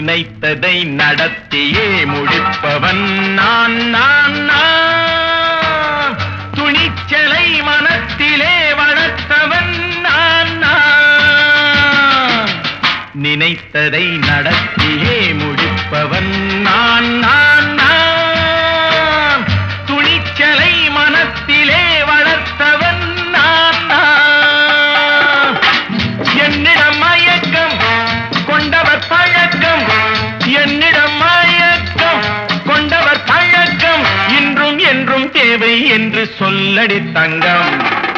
நினைத்ததை நடத்தியே முடிப்பவன் நான் நான் நான் துணிச்சலை மனத்திலே வளர்த்தவன் நான் நான் நினைத்ததை நடத்தியே முடிப்பவன் நான் நான் நான் துணிச்சலை மனத்திலே வளர்த்தவன் நான் நான் என்னிடம் மயக்கம் கொண்டவர் பழக்கம் என்னிடம் மயக்கம் கொண்டவர் பழக்கம் இன்றும் என்றும் தேவை என்று சொல்லடி தங்கம்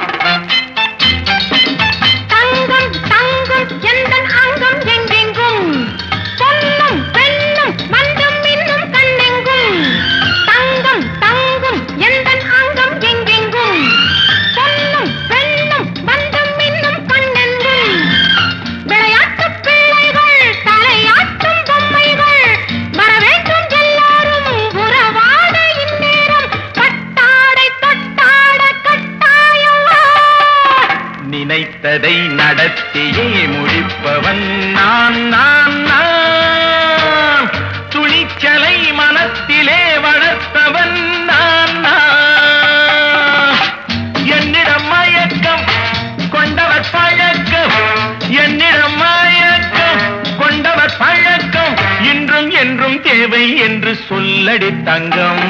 தங்கம் தங்கம் எந்தன் அங்கம் எங்கெங்கும் பொன்னும் பெண்ணும் மண்டும் இன்னும் கண்ணெங்கும் தங்கம் தங்கம் எந்தன் அங்கம் எங்கெங்கும் பொன்னும் பெண்ணும் மண்டும் இன்னும் கண்ணெங்கும் விளையாட்டு பிள்ளைகள் தலையாட்டும் பொம்மைகள் வர வேண்டும் எல்லாரும் உறவாட இந்நேரம் கட்டாடை தொட்டாட கட்டாயமா நினைத்ததை நடத்தியே முடிப்பவன் நான் நான் நான் துணிச்சலை மனத்திலே வளர்த்தவன் நான் நான் என்னிடம் மயக்கம் கொண்டவர் பழக்கம் என்னிடம் மயக்கம் கொண்டவர் பழக்கம் இன்றும் என்றும் தேவை என்று சொல்லடி தங்கம்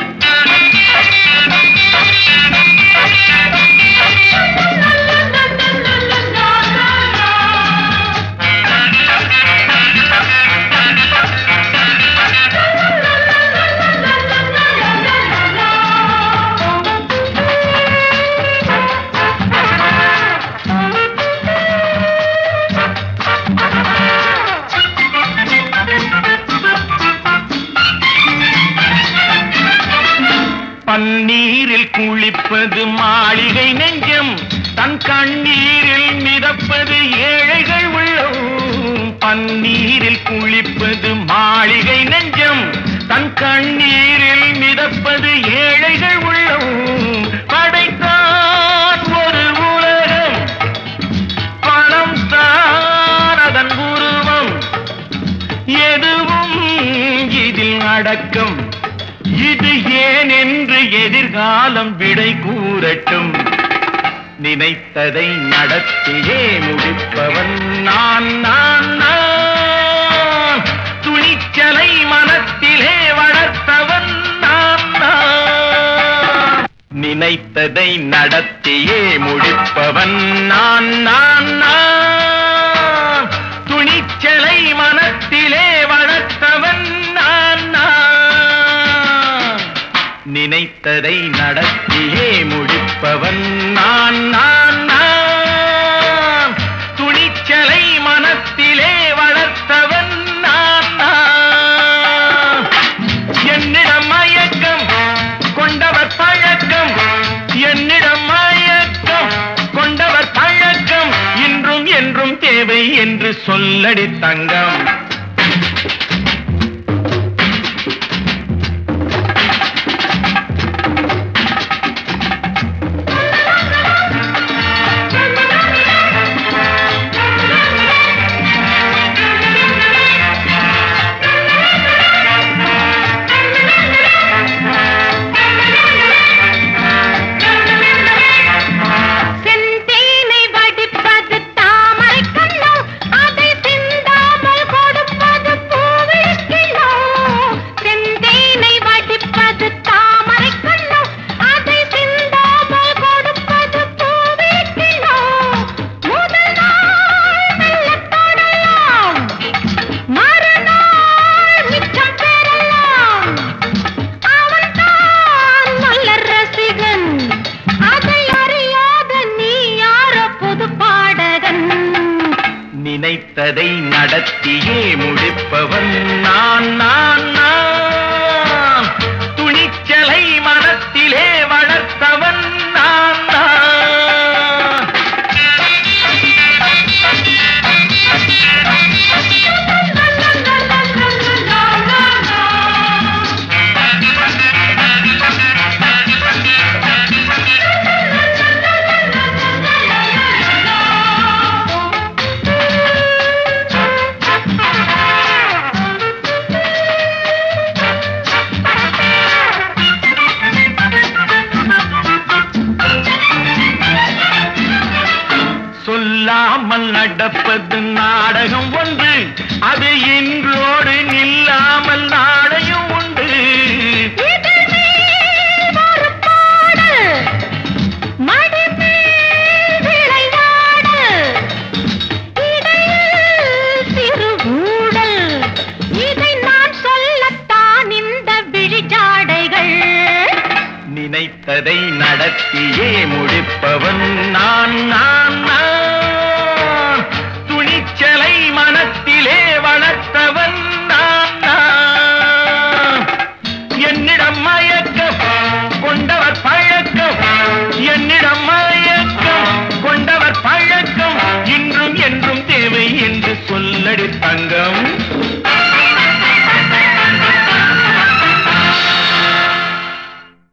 பன்னீரில் குளிப்பது மாளிகை நெஞ்சம் தன் கண்ணீரில் மிதப்பது ஏழைகள் உள்ளம் பன்னீரில் குளிப்பது மாளிகை நெஞ்சம் தன் கண்ணீரில் மிதப்பது ஏழைகள் உள்ளம் படைத்தான் ஒரு உலகம் பணம் தான் அதன் உருவம் எதுவும் இதில் அடக்கம் இது ஏன் என்று எதிர்காலம் விடை கூறட்டும் நினைத்ததை நடத்தியே முடிப்பவன் நான் நான் நான் துணிச்சலை மனத்திலே வளர்த்தவன் நான் நான் நினைத்ததை நடத்தியே முடிப்பவன் நான் நான் நான் துணிச்சலை மனத்திலே வளர்த்தவன் நான் நான் நினைத்ததை நடத்தியே முடிப்பவன் நான் நான் நான் துணிச்சலை மனத்திலே வளர்த்தவன் நான் நான் என்னிடம் மயக்கம் கொண்டவர் பழக்கம் என்னிடம் மயக்கம் கொண்டவர் பழக்கம் இன்றும் என்றும் தேவை என்று சொல்லடி தங்கம் செந்தேனை வடிப்பது தாமரை கண்ணோ அதை சிந்தாமல் கொடுப்பது பூவிழக்கில்லோ செந்தேனை வடிப்பது தாமரை கண்ணோ அதை சிந்தாமல் கொடுப்பது பூவிழக்கில்லோ முதல் நாள் மெல்லத் தொடலாம் மறுநாள் மிச்சம் பெறலாம் அவன்தான் நல்ல ரசிகன் அதை அறியாத நீ யார புது பாடகன் நினைத்ததை நடத்தியே முடிப்பவன் நான் நான் நான் துணிச்சலை மனத்திலே வளர்த்தவன் நான் நான் நடிப்பது நாடகம் ஒன்று அது இன்றோடு நில்லாமல் நாளையும் உண்டு இதழ் மேல் ஒரு பாடல், மடி மேல் விளையாடல், இடையில் சிறு ஊடல். இதை நான் சொல்லத்தான் இந்த விழிஜாடைகள் நினைத்ததை நடத்தியே முடிப்பவன் நான்